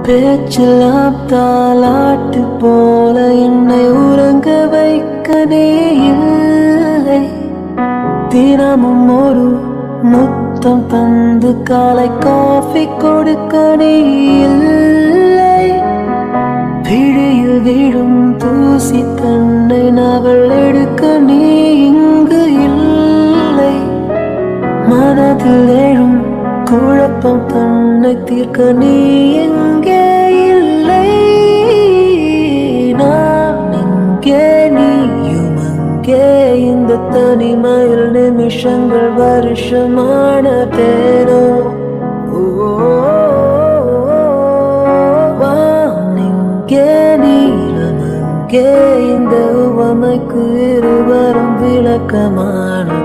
பேச்செல்லாம் தாலாட்டு போல என்னை உறங்க வைக்க நீ இல்லை தினமும் ஒரு முத்தம் தந்து காலை காஃபி கொடுக்க நீ இல்லை பிழியில் விழும் தூசி தன்னை நவள் எடுக்க நீ இங்கு இல்லை மனதில் எழும் குழப்பம் தன்னை தீர்க்க நீ எங்கே இல்லை நான் இங்கே நீயும் அங்கே இந்த தனிமையில் நிமிஷங்கள் வருஷமான தேனோ வானிங்கே நீளம் அங்கே இந்த உவமைக்கு இருவரும் விளக்கமான